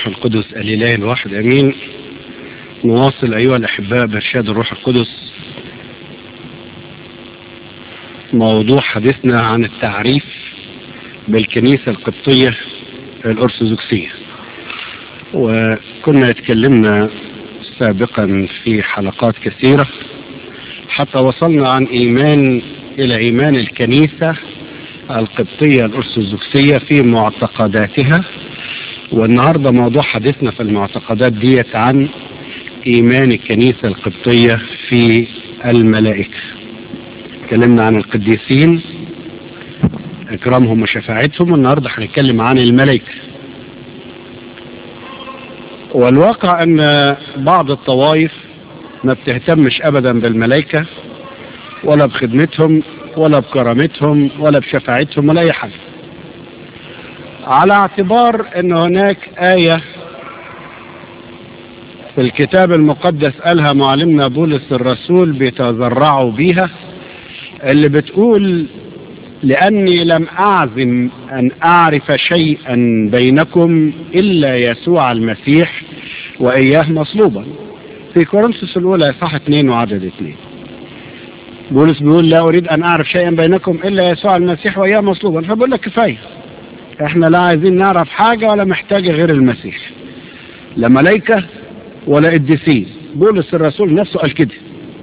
والروح القدس الإله الواحد أمين نواصل أيها الأحباء بإرشاد الروح القدس موضوع حديثنا عن التعريف بالكنيسة القبطية الأرثوذكسية وكنا اتكلمنا سابقا في حلقات كثيرة حتى وصلنا عن إيمان إلى إيمان الكنيسة القبطية الأرثوذكسية في معتقداتها والنهاردة موضوع حديثنا في المعتقدات ديت عن إيمان الكنيسة القبطية في الملائكة اتكلمنا عن القديسين إكرامهم وشفاعتهم والنهاردة هنتكلم عن الملائكة والواقع أن بعض الطوائف ما بتهتمش أبدا بالملائكة ولا بخدمتهم ولا بكرامتهم ولا بشفاعتهم ولا أي حاجة على اعتبار أن هناك آية في الكتاب المقدس قالها معلمنا بولس الرسول بيتذرعوا بيها اللي بتقول لأني لم أعزم أن أعرف شيئا بينكم إلا يسوع المسيح وإياه مصلوبا في كورنثوس الأولى صح اثنين وعدد اثنين بولس بيقول لا أريد أن أعرف شيئا بينكم إلا يسوع المسيح وإياه مصلوبا فبقول لك كفاية احنا لا عايزين نعرف حاجة ولا محتاجة غير المسيح لا ملايكة ولا قديسين بولس الرسول نفسه قال كده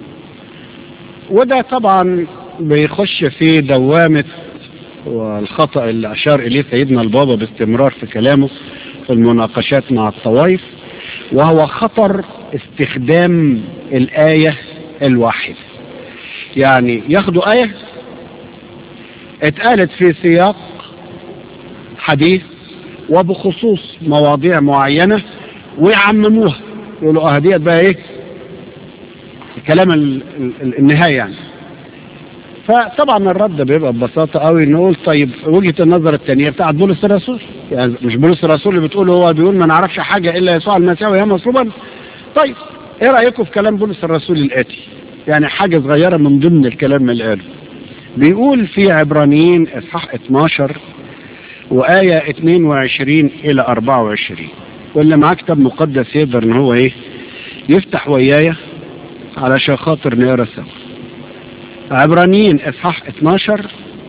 وده طبعا بيخش في دوامة والخطأ اللي أشار إليه سيدنا البابا باستمرار في كلامه في المناقشات مع الطوائف وهو خطر استخدام الآية الواحدة يعني ياخدوا آية اتقالت في سياق حديث وبخصوص مواضيع معينة ويعمموها يقولوا اه ديت بقى ايه كلام ال ال النهاية يعني فطبعا الرد بيبقى ببساطة قوي نقول طيب وجهة النظر الثانية بتاعت بولس الرسول يعني مش بولس الرسول اللي بتقول هو بيقول ما نعرفش حاجة إلا يسوع المسيح وهي مصلوبا طيب ايه رأيكم في كلام بولس الرسول الآتي يعني حاجة صغيرة من ضمن الكلام اللي قاله بيقول في عبرانيين اصحاح 12 وآية 22 إلى 24 واللي معاه كتاب مقدس يقدر ان هو ايه يفتح ويايا علشان خاطر نقرا سوا عبرانيين اصحاح 12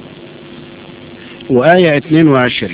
وآية 22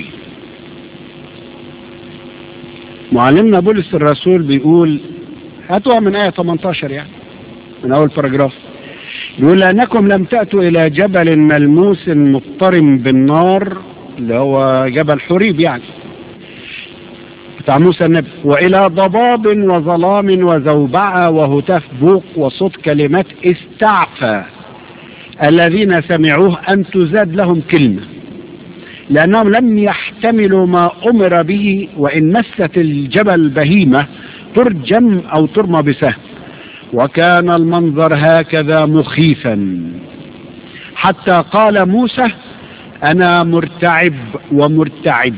معلمنا بولس الرسول بيقول هاتوها من آية 18 يعني من أول باراجراف بيقول لأنكم لم تأتوا إلى جبل ملموس مضطرم بالنار اللي هو جبل حريب يعني بتاع موسى النبي وإلى ضباب وظلام وزوبعة وهتاف بوق وصوت كلمات استعفى الذين سمعوه أن تزاد لهم كلمة لأنهم لم يحتملوا ما أمر به وإن مست الجبل بهيمة ترجم أو ترمى بسهم وكان المنظر هكذا مخيفا حتى قال موسى أنا مرتعب ومرتعد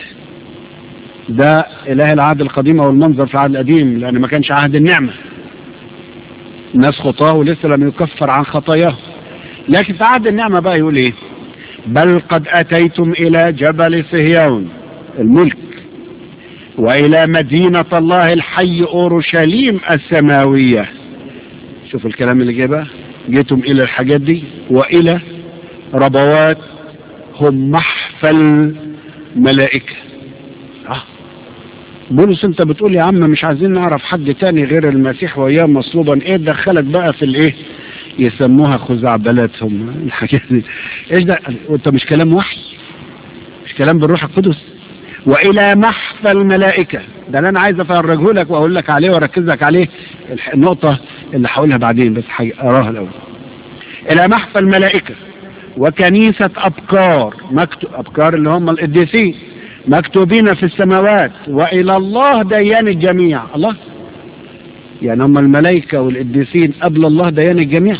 ده إله العهد القديم أو المنظر في العهد القديم لأن ما كانش عهد النعمة الناس خطاه ولسه لم يكفر عن خطاياه لكن في عهد النعمة بقى يقول إيه بل قد أتيتم إلى جبل صهيون الملك وإلى مدينة الله الحي أورشليم السماوية شوف الكلام اللي جاي بقى جيتم إلى الحاجات دي وإلى ربوات هم محفل ملائكة آه. بولس انت بتقول يا عم مش عايزين نعرف حد تاني غير المسيح وإياه مصلوبا ايه دخلك بقى في الايه يسموها خزعبلات هم الحاجات دي ايش ده وانت مش كلام وحي مش كلام بالروح القدس والى محفل ملائكه ده اللي انا عايز افرجه لك واقول لك عليه واركز لك عليه النقطه اللي هقولها بعدين بس اراها الاول الى محفل ملائكه وكنيسه ابكار مكتوب ابكار اللي هم القديسين مكتوبين في السماوات والى الله ديان الجميع الله يعني هم الملائكة والقديسين قبل الله ديان الجميع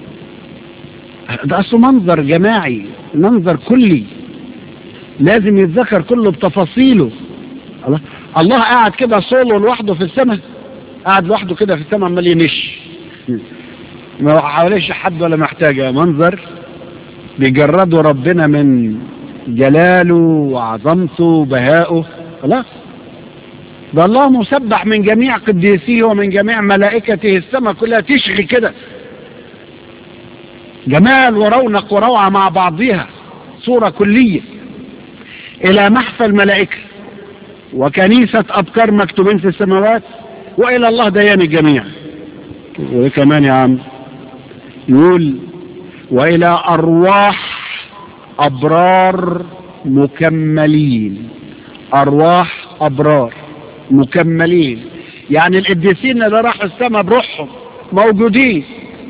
ده أصله منظر جماعي منظر كلي لازم يتذكر كله بتفاصيله الله الله قاعد كده سولو لوحده في السماء قاعد لوحده كده في السماء عمال ينش ما حواليش حد ولا محتاجة منظر بيجردوا ربنا من جلاله وعظمته وبهائه خلاص ده الله مسبح من جميع قديسيه ومن جميع ملائكته السماء كلها تشغي كده جمال ورونق وروعة مع بعضها صورة كلية إلى محفى الملائكة وكنيسة أبكار مكتوبين في السماوات وإلى الله ديان الجميع وإيه كمان يا عم يقول وإلى أرواح أبرار مكملين أرواح أبرار مكملين يعني القديسين اللي راحوا السماء بروحهم موجودين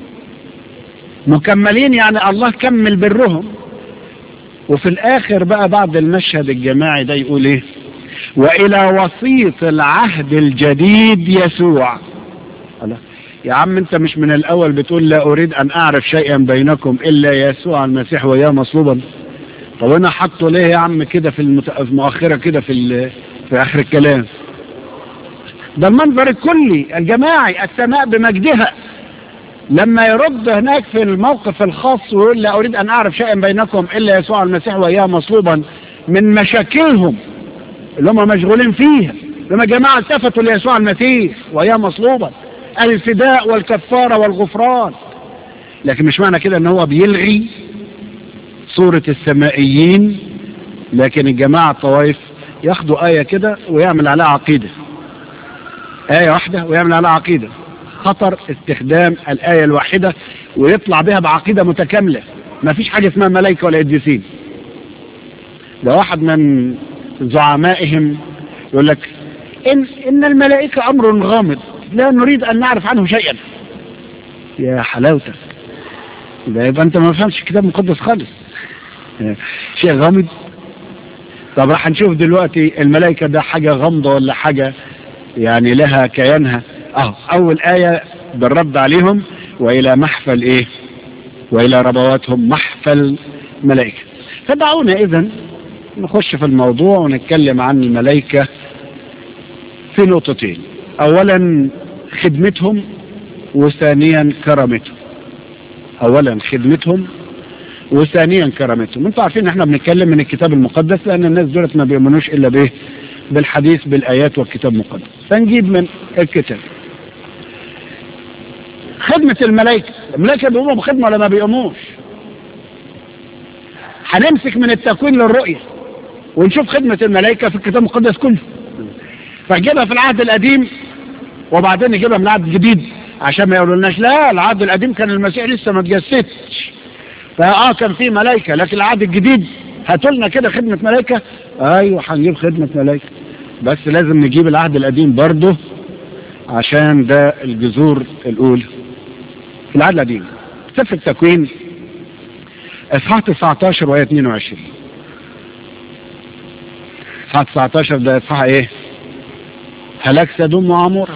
مكملين يعني الله كمل برهم وفي الآخر بقى بعد المشهد الجماعي ده يقول إيه وإلى وسيط العهد الجديد يسوع الله يا عم انت مش من الاول بتقول لا اريد ان اعرف شيئا بينكم الا يسوع المسيح وياه مصلوبا طب انا حاطه ليه يا عم كده في المؤخره كده في في اخر الكلام ده المنظر الكلي الجماعي السماء بمجدها لما يرد هناك في الموقف الخاص ويقول لا اريد ان اعرف شيئا بينكم الا يسوع المسيح وياه مصلوبا من مشاكلهم اللي هم مشغولين فيها لما جماعه التفتوا ليسوع المسيح وياه مصلوبا الفداء والكفارة والغفران لكن مش معنى كده ان هو بيلغي صورة السمائيين لكن الجماعة الطوائف ياخدوا آية كده ويعمل عليها عقيدة آية واحدة ويعمل عليها عقيدة خطر استخدام الآية الواحدة ويطلع بها بعقيدة متكاملة ما فيش حاجة اسمها ملائكة ولا قديسين ده واحد من زعمائهم يقول لك إن, إن الملائكة أمر غامض لا نريد أن نعرف عنه شيئا يا حلاوتك ده يبقى أنت ما فهمش الكتاب المقدس خالص شيء غامض طب راح نشوف دلوقتي الملائكة ده حاجة غامضة ولا حاجة يعني لها كيانها اه أول آية بالرد عليهم وإلى محفل إيه وإلى ربواتهم محفل ملائكة فدعونا إذا نخش في الموضوع ونتكلم عن الملائكة في نقطتين اولا خدمتهم وثانيا كرامتهم اولا خدمتهم وثانيا كرامتهم انتوا عارفين احنا بنتكلم من الكتاب المقدس لان الناس دولت ما بيؤمنوش الا به بالحديث بالايات والكتاب المقدس فنجيب من الكتاب خدمة الملائكة الملائكة بيقوموا بخدمة ولا ما بيقوموش هنمسك من التكوين للرؤية ونشوف خدمة الملائكة في الكتاب المقدس كله فنجيبها في العهد القديم وبعدين نجيبها من العهد الجديد عشان ما يقولولناش لا العهد القديم كان المسيح لسه ما اتجسدش فاه كان في ملائكة لكن العهد الجديد هاتوا لنا كده خدمة ملائكة ايوه هنجيب خدمة ملائكة بس لازم نجيب العهد القديم برضه عشان ده الجذور الاولى في العهد القديم سفر التكوين اصحاح 19 وهي 22 اصحاح 19 ده اصحاح ايه هلاك سدوم وعمورة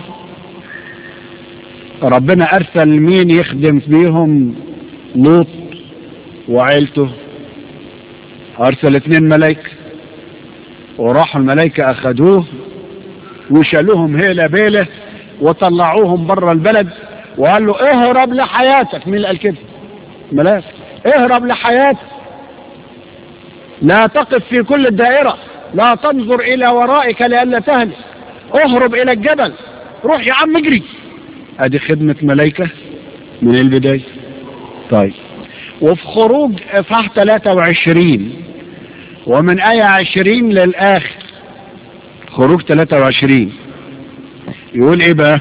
ربنا ارسل مين يخدم فيهم لوط وعيلته ارسل اتنين ملايكة وراحوا الملايكة اخدوه وشالوهم هيلة بيلة وطلعوهم بره البلد وقال له اهرب لحياتك مين اللي قال كده ملاك اهرب لحياتك لا تقف في كل الدائرة لا تنظر الى ورائك لئلا تهلك اهرب الى الجبل روح يا عم اجري ادي خدمة ملايكة من البداية طيب وفي خروج اصحاح 23 ومن آية 20 للآخر خروج 23 يقول ايه بقى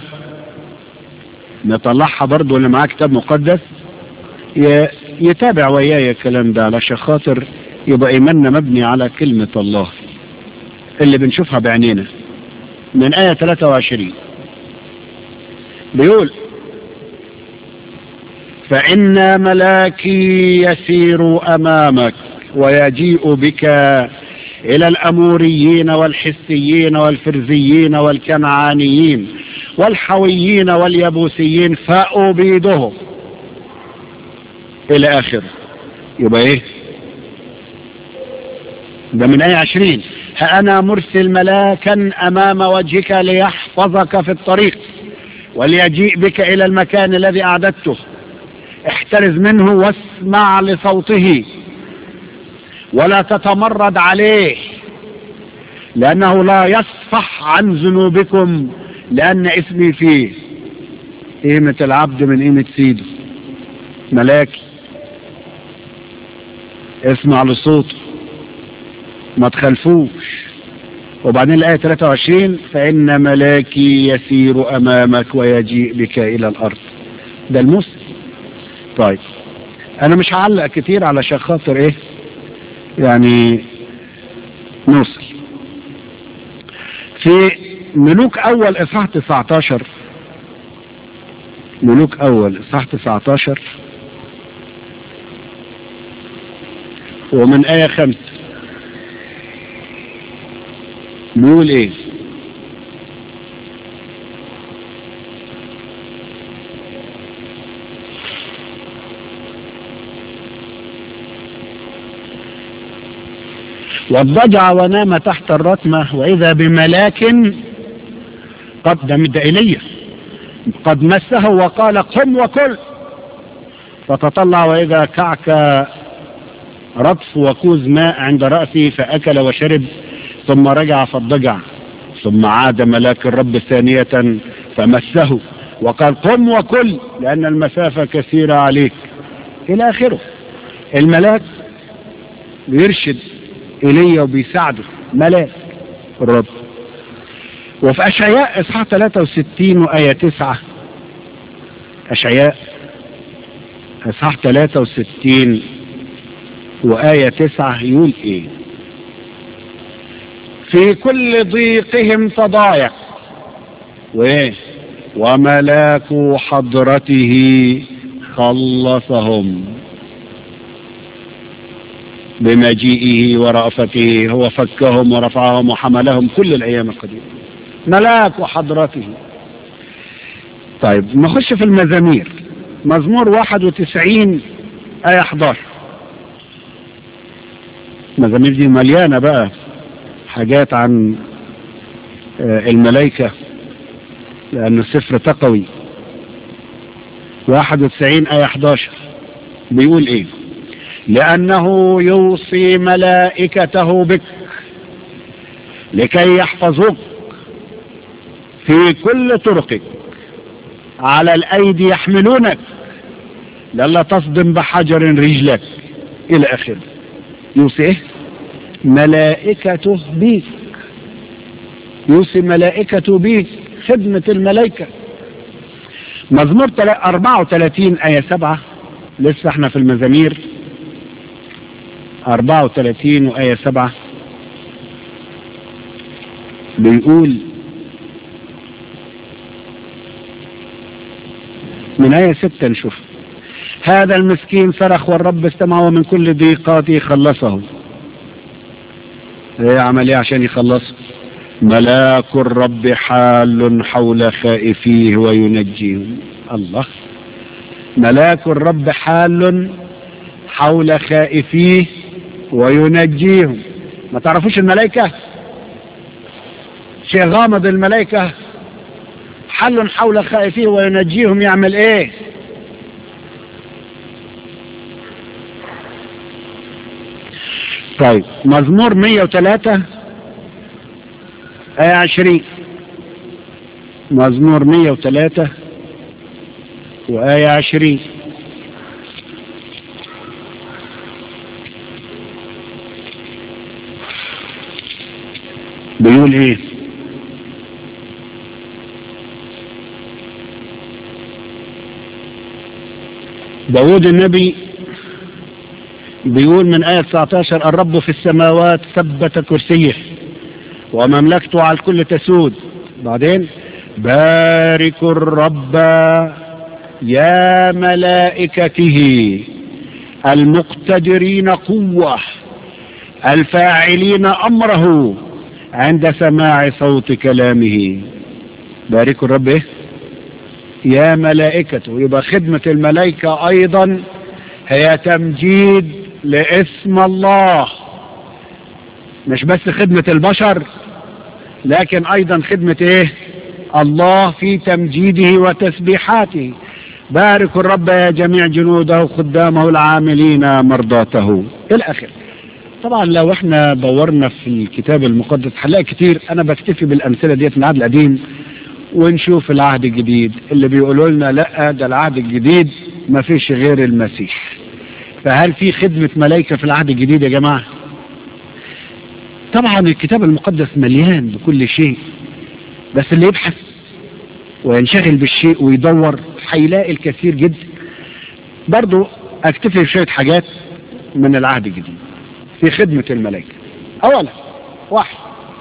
نطلعها برضو اللي معاه كتاب مقدس يتابع وياي الكلام ده علشان خاطر يبقى ايماننا مبني على كلمة الله اللي بنشوفها بعينينا من آية 23 بيقول فإن ملاكي يسير أمامك ويجيء بك إلى الأموريين والحسيين والفرزيين والكنعانيين والحويين واليبوسيين فأبيدهم إلى آخره يبقى إيه ده من آية عشرين فأنا مرسل ملاكا أمام وجهك ليحفظك في الطريق وليجيء بك إلى المكان الذي أعددته احترز منه واسمع لصوته ولا تتمرد عليه لأنه لا يصفح عن ذنوبكم لأن اسمي فيه قيمة العبد من قيمة سيده ملاكي اسمع لصوته ما تخلفوش وبعدين الآية 23 فإن ملاكي يسير أمامك ويجيء بك إلى الأرض ده المسلم طيب أنا مش هعلق كتير علشان خاطر إيه يعني نوصل في ملوك أول إصحاح 19 ملوك أول إصحاح 19 ومن آية خمسة بيقول ايه واضطجع ونام تحت الرتمة وإذا بملاك قد ده إليه قد مسه وقال قم وكل فتطلع وإذا كعك رطف وكوز ماء عند رأسه فأكل وشرب ثم رجع فاضطجع ثم عاد ملاك الرب ثانية فمسه وقال قم وكل لأن المسافة كثيرة عليك إلى آخره الملاك بيرشد إليه وبيساعده ملاك الرب وفي أشعياء إصحاح 63 وآية 9 أشعياء إصحاح 63 وآية 9 يقول إيه في كل ضيقهم تضايق وايه وملاك حضرته خلصهم بمجيئه ورأفته هو فكهم ورفعهم وحملهم كل الأيام القديمة ملاك حضرته طيب نخش في المزامير مزمور 91 آية 11 المزامير دي مليانة بقى حاجات عن الملائكة لأن السفر تقوي 91 آية 11 بيقول إيه لأنه يوصي ملائكته بك لكي يحفظوك في كل طرقك على الأيدي يحملونك للا تصدم بحجر رجلك إلى آخره يوصي إيه ملائكته بيك يوصي ملائكته بيك خدمة الملائكة مزمور 34 آية 7 لسه احنا في المزامير 34 وآية 7 بيقول من آية 6 نشوف هذا المسكين صرخ والرب استمع ومن كل ضيقاته خلصه ايه عمل ايه عشان يخلصه ملاك الرب حال حول خائفيه وينجيهم الله ملاك الرب حال حول خائفيه وينجيهم ما تعرفوش الملائكة شيء غامض الملائكة حل حول خائفيه وينجيهم يعمل ايه طيب مزمور 103 آية 20 مزمور 103 وآية 20 بيقول ايه داود النبي بيقول من آية 19 الرب في السماوات ثبت كرسيه ومملكته على الكل تسود بعدين باركوا الرب يا ملائكته المقتدرين قوة الفاعلين أمره عند سماع صوت كلامه باركوا الرب إيه؟ يا ملائكته يبقى خدمة الملائكة أيضا هي تمجيد لاسم الله مش بس خدمة البشر لكن أيضا خدمة إيه الله في تمجيده وتسبيحاته باركوا الرب يا جميع جنوده خدامه العاملين مرضاته إلى آخر طبعا لو احنا دورنا في الكتاب المقدس هنلاقي كتير انا بكتفي بالامثله ديت من العهد القديم ونشوف العهد الجديد اللي بيقولوا لنا لا ده العهد الجديد ما فيش غير المسيح فهل في خدمة ملائكة في العهد الجديد يا جماعة طبعا الكتاب المقدس مليان بكل شيء بس اللي يبحث وينشغل بالشيء ويدور هيلاقي الكثير جدا برضو اكتفي بشوية حاجات من العهد الجديد في خدمة الملائكة اولا واحد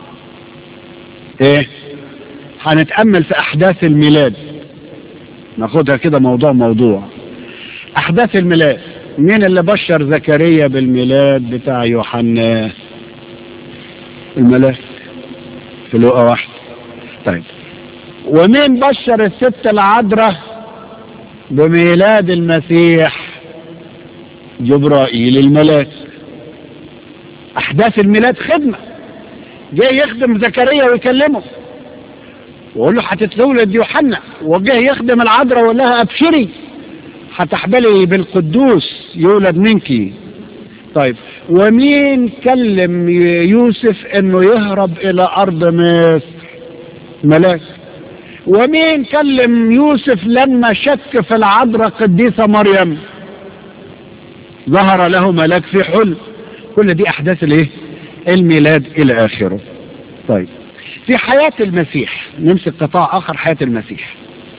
ايه هنتأمل في احداث الميلاد ناخدها كده موضوع موضوع احداث الميلاد مين اللي بشر زكريا بالميلاد بتاع يوحنا الملاك في لقا واحد طيب ومين بشر الست العذراء بميلاد المسيح جبرائيل الملاك احداث الميلاد خدمه جاي يخدم زكريا ويكلمه ويقول له هتتولد يوحنا وجه يخدم العذراء ويقول لها ابشري هتحبلي بالقدوس يولد منك طيب ومين كلم يوسف انه يهرب الى ارض مصر ملاك ومين كلم يوسف لما شك في العذراء قديسة مريم ظهر له ملاك في حلم كل دي احداث الايه الميلاد الى اخره طيب في حياة المسيح نمسك قطاع اخر حياة المسيح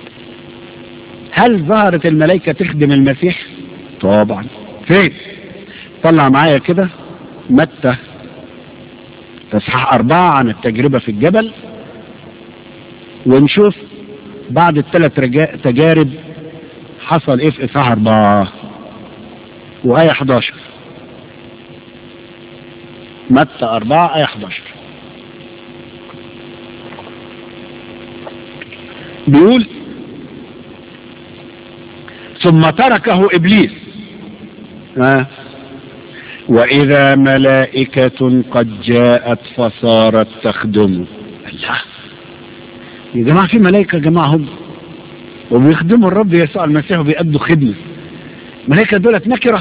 هل ظهرت الملائكة تخدم المسيح طبعا فين طلع معايا كده متى اصحاح أربعة عن التجربة في الجبل ونشوف بعد الثلاث رجاء تجارب حصل ايه في اصحاح أربعة وآية 11 متى أربعة آية 11 بيقول ثم تركه إبليس آه. وإذا ملائكة قد جاءت فصارت تخدمه الله يا جماعة في ملائكة يا جماعة هم وبيخدموا الرب يسوع المسيح وبيأدوا خدمة ملائكة دولت نكرة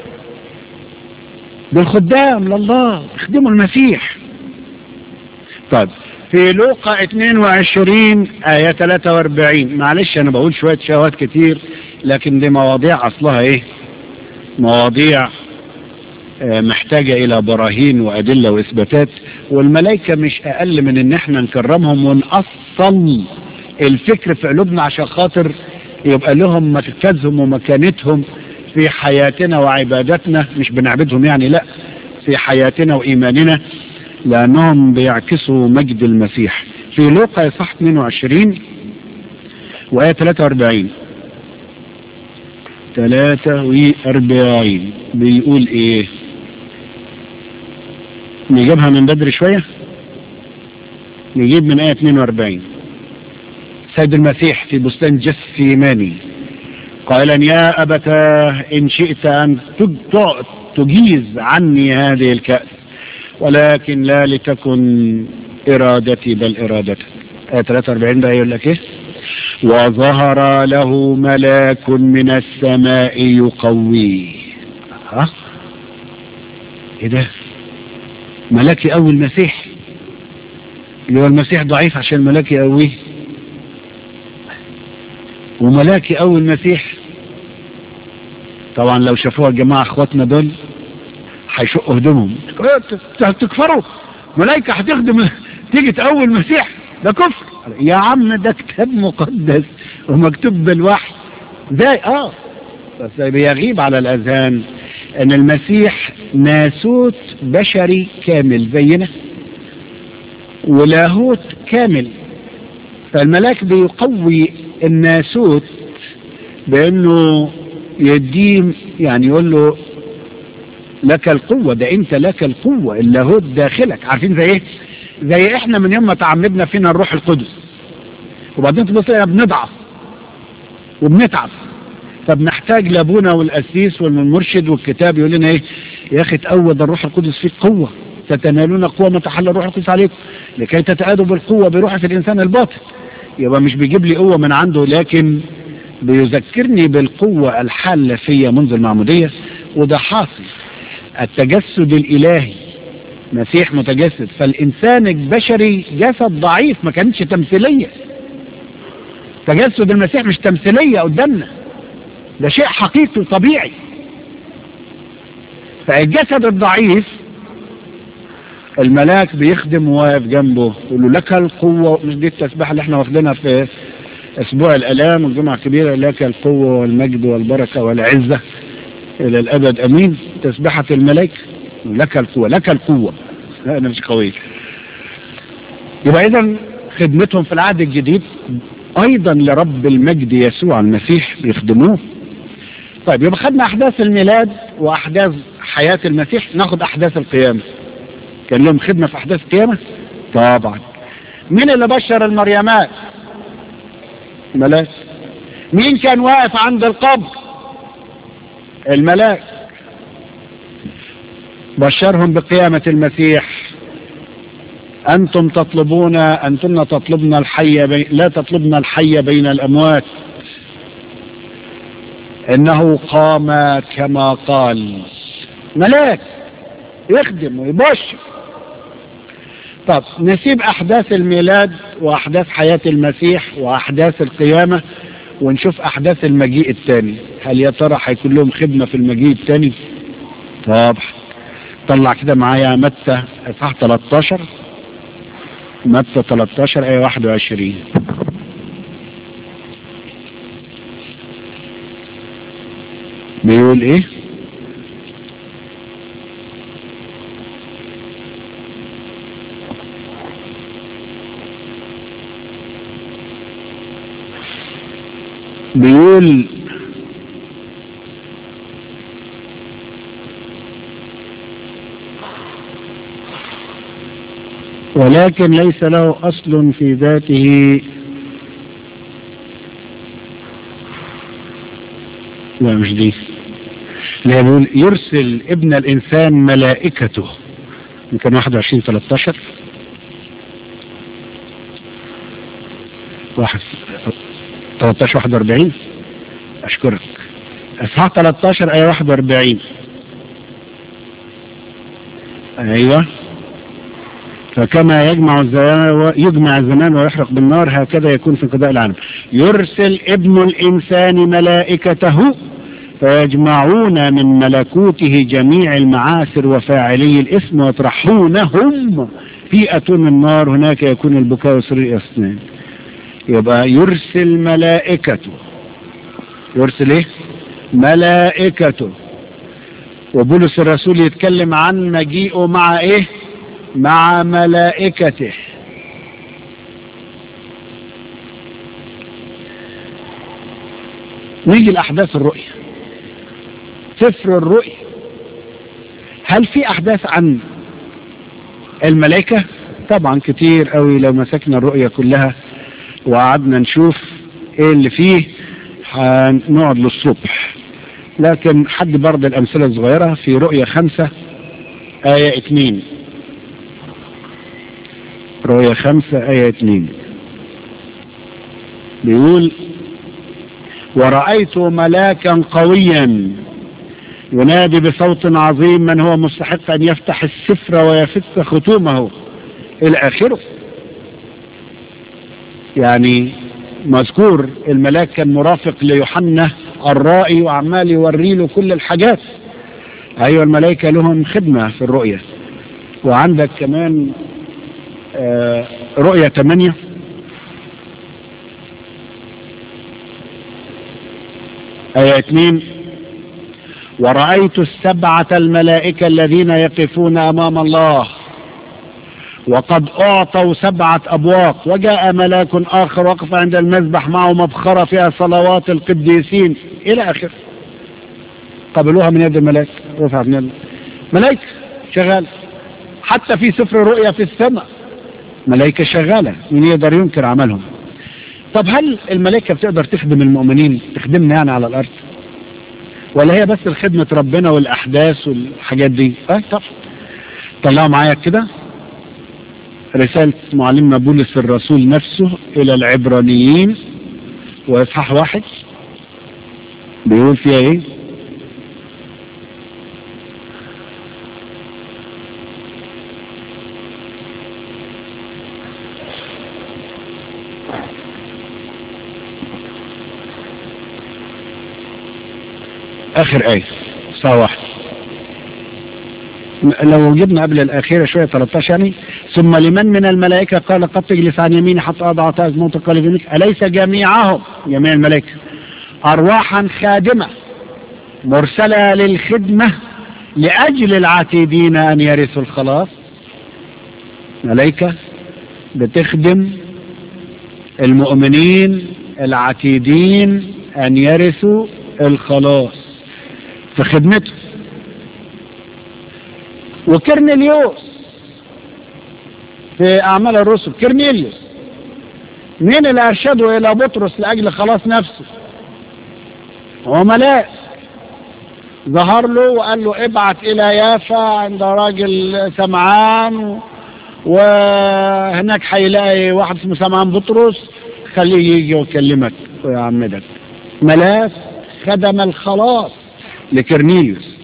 دول خدام لله يخدموا المسيح طيب في لوقا 22 آية 43 معلش أنا بقول شوية شهوات كتير لكن دي مواضيع أصلها إيه مواضيع آه محتاجة إلى براهين وأدلة وإثباتات والملائكة مش أقل من إن إحنا نكرمهم ونأصل الفكر في قلوبنا عشان خاطر يبقى لهم مركزهم ومكانتهم في حياتنا وعبادتنا مش بنعبدهم يعني لا في حياتنا وإيماننا لأنهم بيعكسوا مجد المسيح في لوقا صح 22 وآية 43 43 بيقول ايه نجيبها من بدري شوية نجيب من آية 42 سيد المسيح في بستان جثيماني قائلا يا أبتاه إن شئت أن تجيز عني هذه الكأس ولكن لا لتكن إرادتي بل إرادتك آية 43 ده يقول لك إيه وظهر له ملاك من السماء يقويه ها ايه ده ملاك يقوي المسيح اللي هو المسيح ضعيف عشان ملاك يقويه وملاك يقوي المسيح طبعا لو شافوها الجماعة اخواتنا دول هيشقوا هدومهم تكفروا ملائكة هتخدم تيجي تقوي المسيح ده كفر يا عم ده كتاب مقدس ومكتوب بالوحي زي اه بس بيغيب على الاذهان ان المسيح ناسوت بشري كامل زينا ولاهوت كامل فالملاك بيقوي الناسوت بانه يديه يعني يقول له لك القوة ده انت لك القوة اللاهوت داخلك عارفين زي ايه زي احنا من يوم ما تعمدنا فينا الروح القدس وبعدين تبص لنا بنضعف وبنتعب فبنحتاج لابونا والاسيس والمرشد والكتاب يقول لنا ايه يا اخي تقوى الروح القدس فيك قوة ستنالون قوة ما تحل الروح القدس عليكم لكي تتآدوا بالقوة بروح في الانسان الباطن يبقى مش بيجيب لي قوة من عنده لكن بيذكرني بالقوة الحالة فيا منذ المعمودية وده حاصل التجسد الالهي مسيح متجسد فالإنسان البشري جسد ضعيف ما كانتش تمثيلية تجسد المسيح مش تمثيلية قدامنا ده شيء حقيقي وطبيعي فالجسد الضعيف الملاك بيخدم واقف جنبه يقول له لك القوة مش دي التسبيحة اللي احنا واخدينها في اسبوع الالام والجمعة الكبيرة لك القوة والمجد والبركة والعزة الى الابد امين تسبيحة الملائكة لك القوة لك القوة لا انا مش قوي يبقى اذا خدمتهم في العهد الجديد ايضا لرب المجد يسوع المسيح بيخدموه طيب يبقى خدنا احداث الميلاد واحداث حياة المسيح ناخد احداث القيامة كان لهم خدمة في احداث القيامة طبعا مين اللي بشر المريمات الملاك مين كان واقف عند القبر الملاك بشرهم بقيامة المسيح أنتم تطلبون أنتم تطلبن الحي بي... لا تطلبن الحي بين الأموات إنه قام كما قال ملاك يخدم ويبشر طب نسيب أحداث الميلاد وأحداث حياة المسيح وأحداث القيامة ونشوف أحداث المجيء الثاني هل يا ترى هيكون لهم خدمة في المجيء الثاني طبعا طلع كده معايا متى اصحاح 13 متى 13 ايه 21 بيقول ايه بيقول ولكن ليس له أصل في ذاته لا مش دي لا بيقول يرسل ابن الإنسان ملائكته يمكن 21 13 واحد 13 41 أشكرك أصحاح 13 آية 41 أيوه فكما يجمع الزمان يجمع الزمان ويحرق بالنار هكذا يكون في انقضاء العالم يرسل ابن الإنسان ملائكته فيجمعون من ملكوته جميع المعاصر وفاعلي الاسم ويطرحونهم في أتون النار هناك يكون البكاء وسرير أسنان يبقى يرسل ملائكته يرسل ايه ملائكته وبولس الرسول يتكلم عن مجيئه مع ايه مع ملائكته نيجي لأحداث الرؤية سفر الرؤية هل في أحداث عن الملائكة طبعا كتير قوي لو مسكنا الرؤية كلها وقعدنا نشوف ايه اللي فيه هنقعد للصبح لكن حد برضه الأمثلة الصغيرة في رؤية خمسة آية اتنين رؤية خمسة آية اتنين بيقول ورأيت ملاكا قويا ينادي بصوت عظيم من هو مستحق أن يفتح السفر ويفك ختومه إلى آخره يعني مذكور الملاك كان مرافق ليوحنا الرائي وعمال يوري له كل الحاجات أيوة الملائكة لهم خدمة في الرؤية وعندك كمان آه رؤية 8 آية 2 ورأيت السبعة الملائكة الذين يقفون أمام الله وقد أعطوا سبعة أبواق وجاء ملاك آخر وقف عند المذبح معه مبخرة فيها صلوات القديسين إلى آخر قبلوها من يد الملائكة رفعت من ملائكة شغال حتى في سفر رؤيا في السماء ملائكة شغالة مين يقدر ينكر عملهم طب هل الملائكة بتقدر تخدم المؤمنين تخدمنا يعني على الأرض ولا هي بس الخدمة ربنا والأحداث والحاجات دي اه طب طلعوا معايا كده رسالة معلمنا بولس الرسول نفسه إلى العبرانيين وإصحاح واحد بيقول فيها إيه اخر ايه صح واحد لو جبنا قبل الأخيرة شوية 13 يعني ثم لمن من الملائكة قال قد تجلس عن يميني حتى أضع تاج موت قال يمينك أليس جميعهم جميع الملائكة أرواحا خادمة مرسلة للخدمة لأجل العتيدين أن يرثوا الخلاص ملائكة بتخدم المؤمنين العتيدين أن يرثوا الخلاص في خدمته وكرنيليوس في أعمال الرسل كرنيليوس مين اللي أرشده إلى بطرس لأجل خلاص نفسه هو ملاك ظهر له وقال له ابعت إلى يافا عند راجل سمعان وهناك هيلاقي واحد اسمه سمعان بطرس خليه يجي ويكلمك ويعمدك ملاك خدم الخلاص لكرنيليوس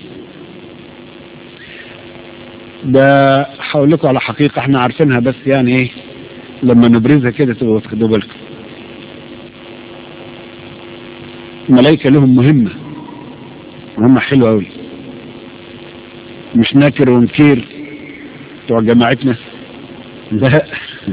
ده هقول لكم على حقيقة احنا عارفينها بس يعني ايه لما نبرزها كده تبقوا تاخدوا بالكم الملائكة لهم مهمة مهمة حلوة أوي مش ناكر ونكير بتوع جماعتنا لا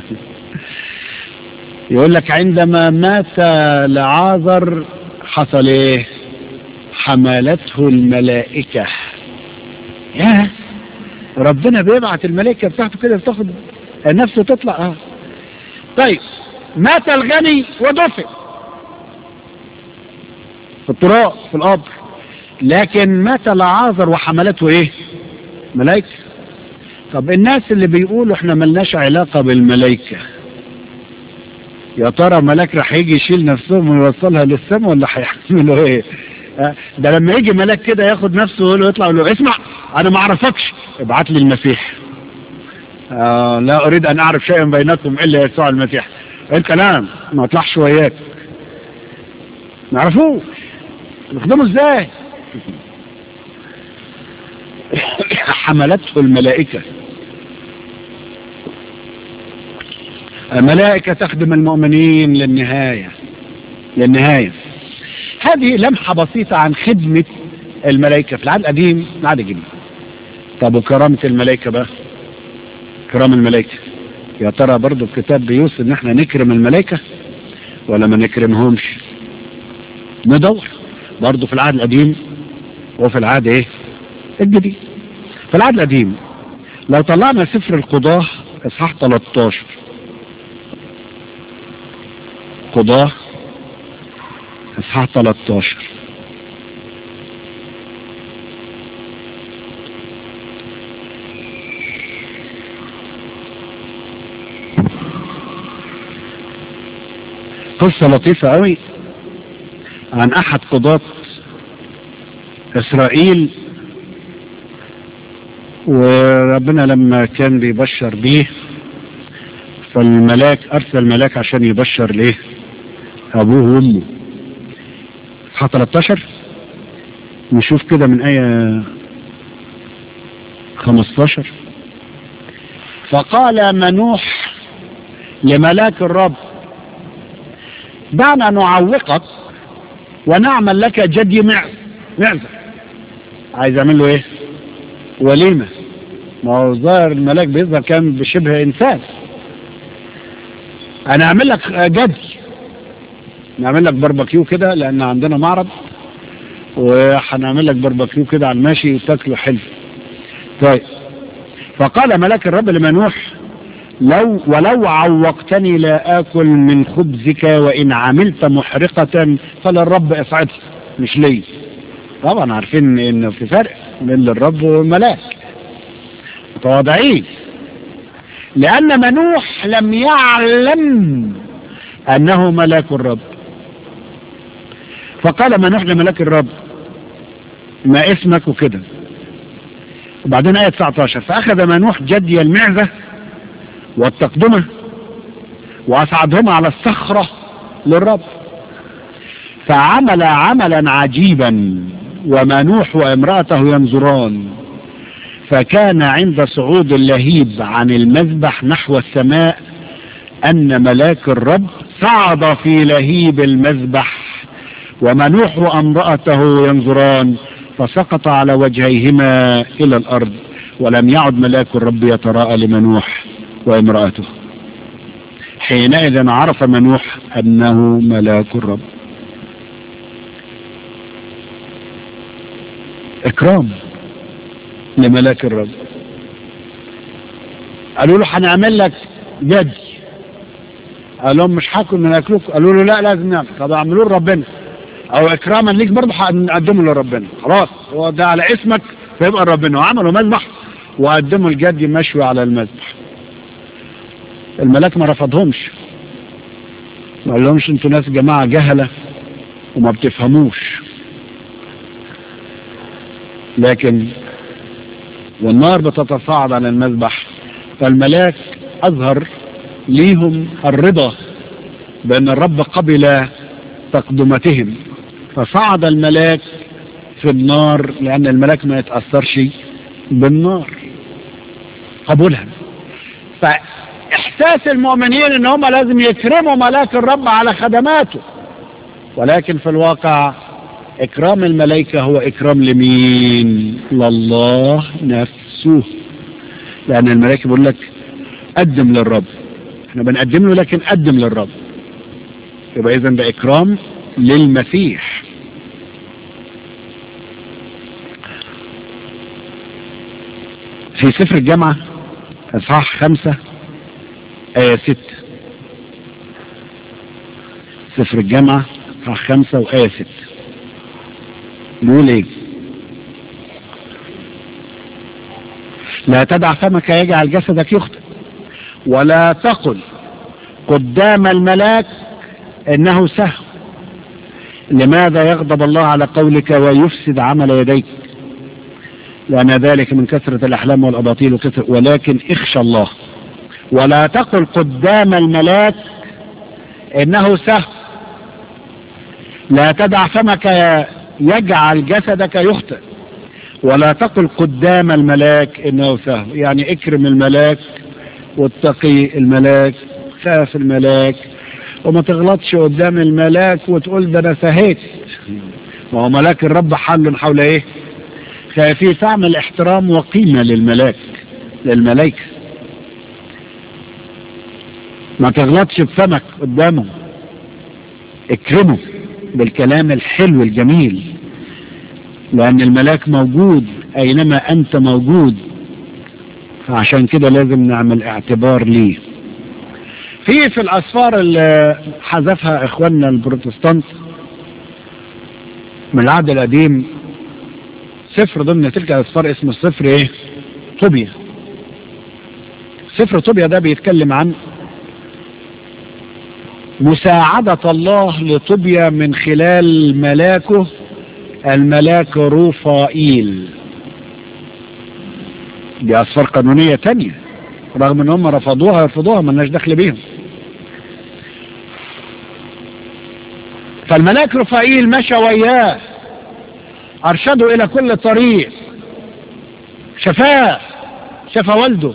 يقول لك عندما مات لعازر حصل ايه حملته الملائكة ياه ربنا بيبعت الملائكة بتاعته كده بتاخد نفسه تطلع اه طيب مات الغني ودفن في التراب في القبر لكن مات لعازر وحملته ايه ملائكة طب الناس اللي بيقولوا احنا ملناش علاقة بالملائكة يا ترى ملاك راح يجي يشيل نفسهم ويوصلها للسماء ولا هيعملوا ايه ده لما يجي ملاك كده ياخد نفسه ويقول له يطلع يقول له اسمع انا ما اعرفكش ابعت لي المسيح آه لا اريد ان اعرف شيئا بينكم الا يسوع المسيح الكلام ما اطلعش وياك ما عرفوش نخدمه ازاي حملته الملائكة الملائكة تخدم المؤمنين للنهاية للنهاية هذه لمحة بسيطة عن خدمة الملائكة في العهد القديم العهد الجديد طب وكرامة الملائكة بقى كرام الملائكة يا ترى برضو الكتاب بيوصي ان احنا نكرم الملائكة ولا ما نكرمهمش ندور برضو في العهد القديم وفي العهد ايه الجديد في العهد القديم لو طلعنا سفر القضاة اصحاح 13 قضاة اصحاح 13 قصة لطيفة قوي عن احد قضاة اسرائيل وربنا لما كان بيبشر بيه فالملاك ارسل ملاك عشان يبشر ليه ابوه وامه اصحاح 13 نشوف كده من ايه 15 فقال منوح لملاك الرب دعنا نعوقك ونعمل لك جدي معز معزة عايز اعمل له ايه وليمة ما هو ظاهر الملاك بيظهر كان بشبه انسان انا اعمل لك جدي نعمل لك باربكيو كده لان عندنا معرض وهنعمل لك باربكيو كده على الماشي وتاكله حلو طيب فقال ملاك الرب لمنوح لو ولو عوقتني لا آكل من خبزك وإن عملت محرقة فللرب افعلها مش لي طبعا عارفين إن في فرق بين الرب والملاك متواضعين لأن منوح لم يعلم أنه ملاك الرب فقال منوح لملاك الرب ما اسمك وكده وبعدين آية 19 فأخذ منوح جدي المعزة والتقدمة وأصعدهما على الصخرة للرب فعمل عملا عجيبا ومنوح وامرأته ينظران فكان عند صعود اللهيب عن المذبح نحو السماء أن ملاك الرب صعد في لهيب المذبح ومنوح وامرأته ينظران فسقط على وجهيهما إلى الأرض ولم يعد ملاك الرب يتراءى لمنوح وامرأته حينئذ عرف منوح أنه ملاك الرب إكرام لملاك الرب قالوا له هنعمل لك جدي قال لهم مش هاكل من اكلكم قالوا له لا لازم نعمل طب اعملوه لربنا او اكراما ليك برضه هنقدمه لربنا خلاص هو ده على اسمك فيبقى ربنا وعملوا مذبح وقدموا الجدي مشوي على المذبح الملاك ما رفضهمش ما قال لهمش انتوا ناس جماعه جهله وما بتفهموش لكن والنار بتتصاعد على المذبح فالملاك أظهر ليهم الرضا بأن الرب قبل تقدمتهم فصعد الملاك في النار لأن الملاك ما يتأثرش بالنار قبولها فإحساس المؤمنين أن هم لازم يكرموا ملاك الرب على خدماته ولكن في الواقع إكرام الملائكة هو إكرام لمين لله نفسه لأن الملائكة بيقول لك قدم للرب احنا بنقدم له لكن قدم للرب يبقى إذا ده إكرام للمسيح في سفر الجامعة إصحاح خمسة آية ستة سفر الجامعة إصحاح خمسة وآية ستة بيقول ايه لا تدع فمك يجعل جسدك يخطئ ولا تقل قدام الملاك انه سهو لماذا يغضب الله على قولك ويفسد عمل يديك لأن ذلك من كثرة الأحلام والأباطيل وكثرة ولكن اخشى الله ولا تقل قدام الملاك إنه سهو لا تدع فمك يجعل جسدك يخطئ ولا تقل قدام الملاك انه سهو يعني اكرم الملاك واتقي الملاك خاف الملاك وما تغلطش قدام الملاك وتقول ده انا سهيت ما هو ملاك الرب حل حول ايه ففي تعمل احترام وقيمة للملاك للملائكة ما تغلطش بفمك قدامه اكرمه بالكلام الحلو الجميل لأن الملاك موجود أينما أنت موجود عشان كده لازم نعمل اعتبار ليه في في الأسفار اللي حذفها إخواننا البروتستانت من العهد القديم سفر ضمن تلك الأسفار اسمه السفر إيه؟ طوبيا سفر طوبيا ده بيتكلم عن مساعدة الله لطوبيا من خلال ملاكه الملاك روفائيل دي أسفار قانونية تانية رغم ان هم رفضوها يرفضوها ملناش دخل بيهم فالملاك رفائيل مشى وياه أرشده إلى كل طريق شفاه شفى والده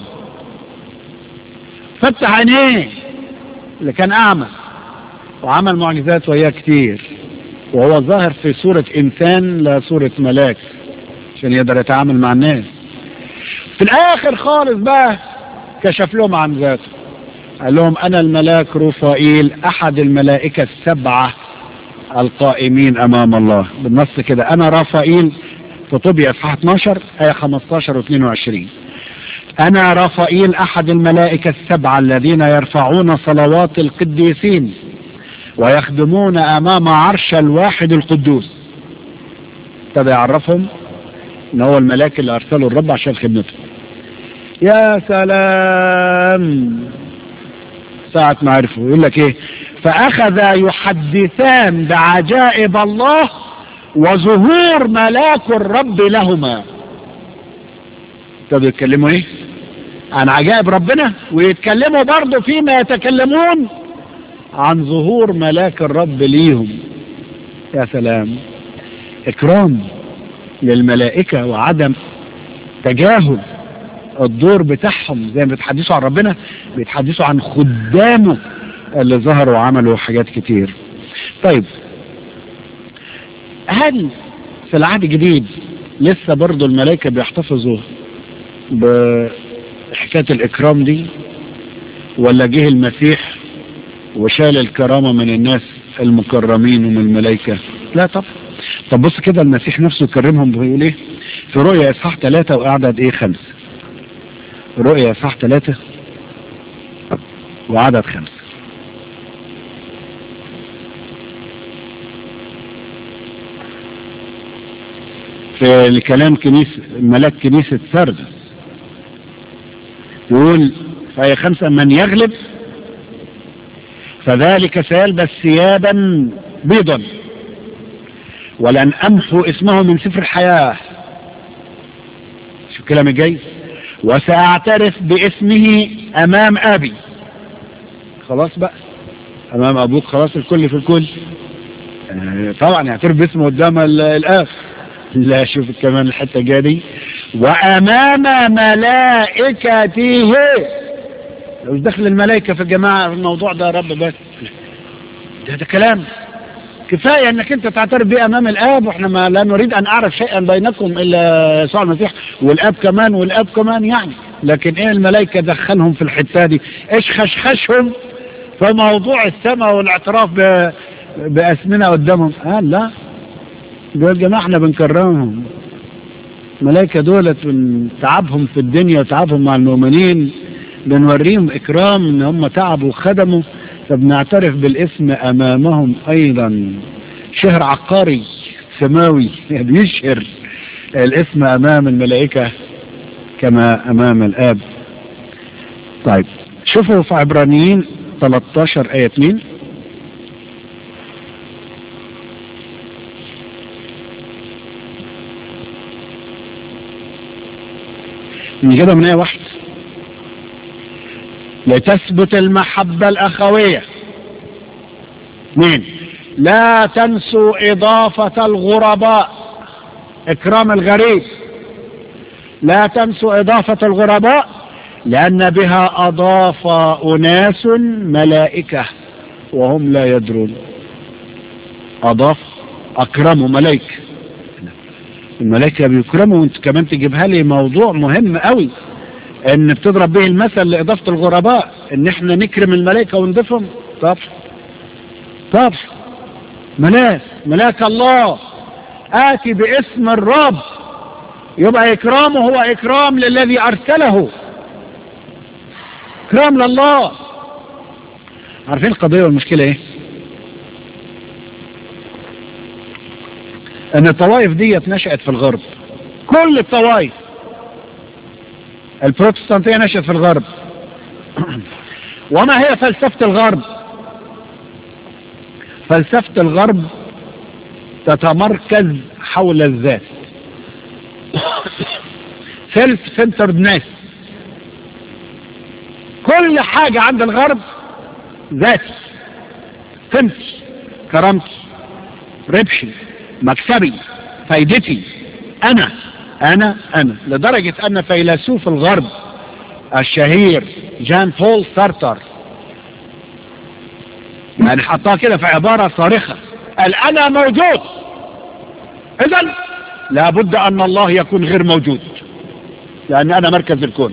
فتح عينيه اللي كان أعمى وعمل معجزات وياه كتير وهو ظاهر في صورة إنسان لا صورة ملاك عشان يقدر يتعامل مع الناس في الآخر خالص بقى كشف لهم عن ذاته قال لهم أنا الملاك روفائيل أحد الملائكة السبعة القائمين أمام الله بالنص كده أنا رافائيل في طوبيا اصحاح 12 آية 15 و 22 أنا رافائيل أحد الملائكة السبعة الذين يرفعون صلوات القديسين ويخدمون أمام عرش الواحد القدوس ابتدى يعرفهم ان هو الملاك اللي ارسله الرب عشان خدمته يا سلام ساعة ما عرفوا يقول لك ايه فاخذ يحدثان بعجائب الله وظهور ملاك الرب لهما ابتدوا يتكلموا ايه عن عجائب ربنا ويتكلموا برضه فيما يتكلمون عن ظهور ملاك الرب ليهم يا سلام اكرام للملائكة وعدم تجاهل الدور بتاعهم زي ما بيتحدثوا عن ربنا بيتحدثوا عن خدامه اللي ظهروا وعملوا حاجات كتير طيب هل في العهد الجديد لسه برضو الملائكة بيحتفظوا بحكاية الإكرام دي ولا جه المسيح وشال الكرامة من الناس المكرمين ومن الملائكة لا طب طب بص كده المسيح نفسه يكرمهم بيقول ايه في رؤيا اصحاح ثلاثة وأعدد ايه خمسة رؤيا اصحاح ثلاثة وعدد خمسة في الكلام كنيسة ملاك كنيسة سردس يقول في خمسة من يغلب فذلك سيلبس ثيابا بيضا ولن أمحو اسمه من سفر الحياة شو الكلام الجاي وسأعترف باسمه أمام أبي خلاص بقى أمام أبوك خلاص الكل في الكل آه طبعا يعترف باسمه قدام الآب لا شوف كمان الحتة الجاية دي وأمام ملائكته لو دخل الملائكة في الجماعة في الموضوع ده يا رب بس ده, ده كلام كفاية انك انت تعترف بيه امام الاب واحنا ما لا نريد ان اعرف شيئا بينكم الا يسوع المسيح والاب كمان والاب كمان يعني لكن ايه الملائكة دخلهم في الحتة دي ايش خشخشهم في موضوع السماء والاعتراف ب... باسمنا قدامهم قال لا دول جماعة احنا بنكرمهم الملائكة دولت من تعبهم في الدنيا وتعبهم مع المؤمنين بنوريهم اكرام ان هم تعبوا وخدموا فبنعترف بالاسم امامهم ايضا شهر عقاري سماوي بيشهر الاسم امام الملائكة كما امام الاب طيب شوفوا في عبرانيين 13 ايه 2 من كده من ايه واحد لتثبت المحبة الأخوية مين لا تنسوا إضافة الغرباء إكرام الغريب لا تنسوا إضافة الغرباء لأن بها أضاف أناس ملائكة وهم لا يدرون أضاف أكرموا ملائكة الملائكة بيكرموا وانت كمان تجيبها لي موضوع مهم قوي ان بتضرب به المثل لإضافة الغرباء ان احنا نكرم الملائكة ونضيفهم طب طب ملاك ملاك الله آتي باسم الرب يبقى إكرامه هو إكرام للذي أرسله إكرام لله عارفين القضية والمشكلة إيه؟ أن الطوائف دي نشأت في الغرب كل الطوائف البروتستانتية نشأت في الغرب وما هي فلسفة الغرب فلسفة الغرب تتمركز حول الذات سيلف سنتردنس كل حاجة عند الغرب ذاتي قيمتي كرامتي ربحي مكسبي فايدتي انا انا انا لدرجة ان فيلسوف الغرب الشهير جان بول سارتر يعني حطها كده في عبارة صارخة قال انا موجود اذا لابد ان الله يكون غير موجود لان انا مركز الكون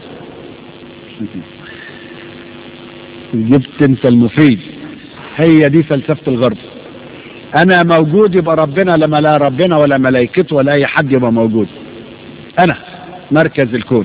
جبت انت المفيد هي دي فلسفة الغرب انا موجود يبقى ربنا لما لا ربنا ولا ملائكته ولا اي حد يبقى موجود انا مركز الكون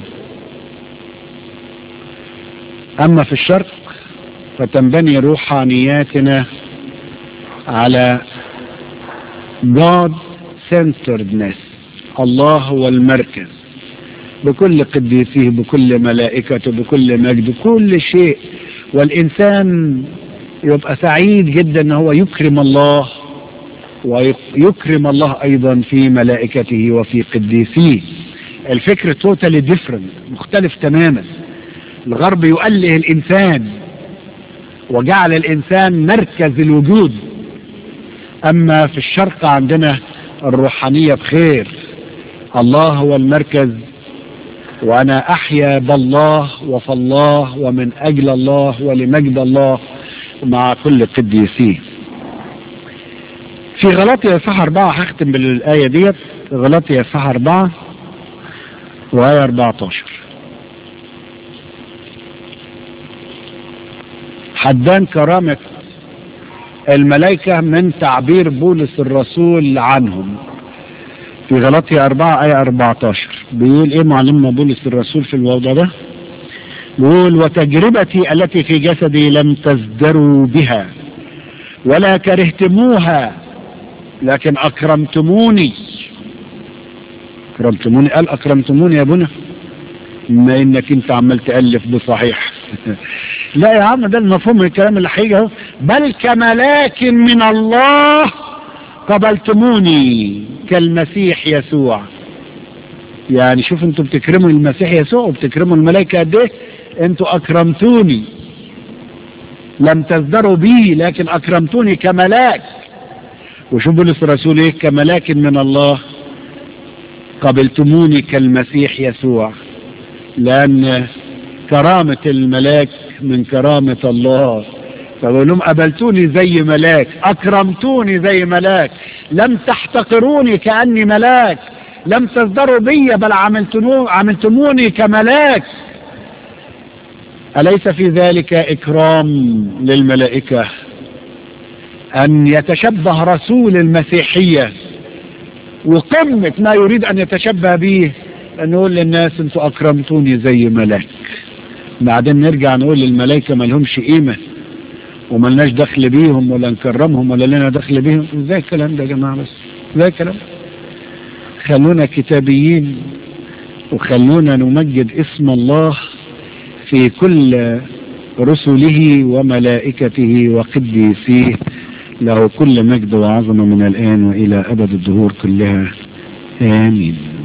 اما في الشرق فتنبني روحانياتنا على God centeredness الله هو المركز بكل قديسيه بكل ملائكته بكل مجده كل شيء والإنسان يبقى سعيد جدا ان هو يكرم الله ويكرم الله ايضا في ملائكته وفي قديسيه الفكر توتالي ديفرنت مختلف تماما الغرب يؤله الانسان وجعل الانسان مركز الوجود اما في الشرق عندنا الروحانية بخير الله هو المركز وانا احيا بالله وفالله ومن اجل الله ولمجد الله مع كل قديسيه في غلطية صح أربعة هختم بالآية ديت غلطية صح أربعة وآية 14 حدان كرامة الملائكة من تعبير بولس الرسول عنهم في غلطية أربعة آية 14 بيقول إيه معلمنا بولس الرسول في الموضوع ده بيقول وتجربتي التي في جسدي لم تزدروا بها ولا كرهتموها لكن أكرمتموني أكرمتموني قال أكرمتموني يا بنا ما إنك أنت عمال تألف بصحيح لا يا عم ده المفهوم من الكلام اللي هيجي اهو بل كملاك من الله قبلتموني كالمسيح يسوع يعني شوف انتوا بتكرموا المسيح يسوع وبتكرموا الملائكة قد ايه انتوا اكرمتوني لم تزدروا بي لكن اكرمتوني كملاك وشوف بولس الرسول ايه كملاك من الله قبلتموني كالمسيح يسوع لان كرامة الملاك من كرامة الله فبقول لهم قبلتوني زي ملاك اكرمتوني زي ملاك لم تحتقروني كأني ملاك لم تصدروا بي بل عملتموني كملاك أليس في ذلك إكرام للملائكة أن يتشبه رسول المسيحية وقمة ما يريد أن يتشبه به أن نقول للناس أنتوا أكرمتوني زي ملاك بعدين نرجع نقول للملائكة ما لهمش قيمة وما لناش دخل بيهم ولا نكرمهم ولا لنا دخل بيهم ازاي الكلام ده يا جماعة بس ازاي الكلام خلونا كتابيين وخلونا نمجد اسم الله في كل رسله وملائكته وقديسيه له كل مجد وعظمة من الآن وإلى أبد الدهور كلها آمين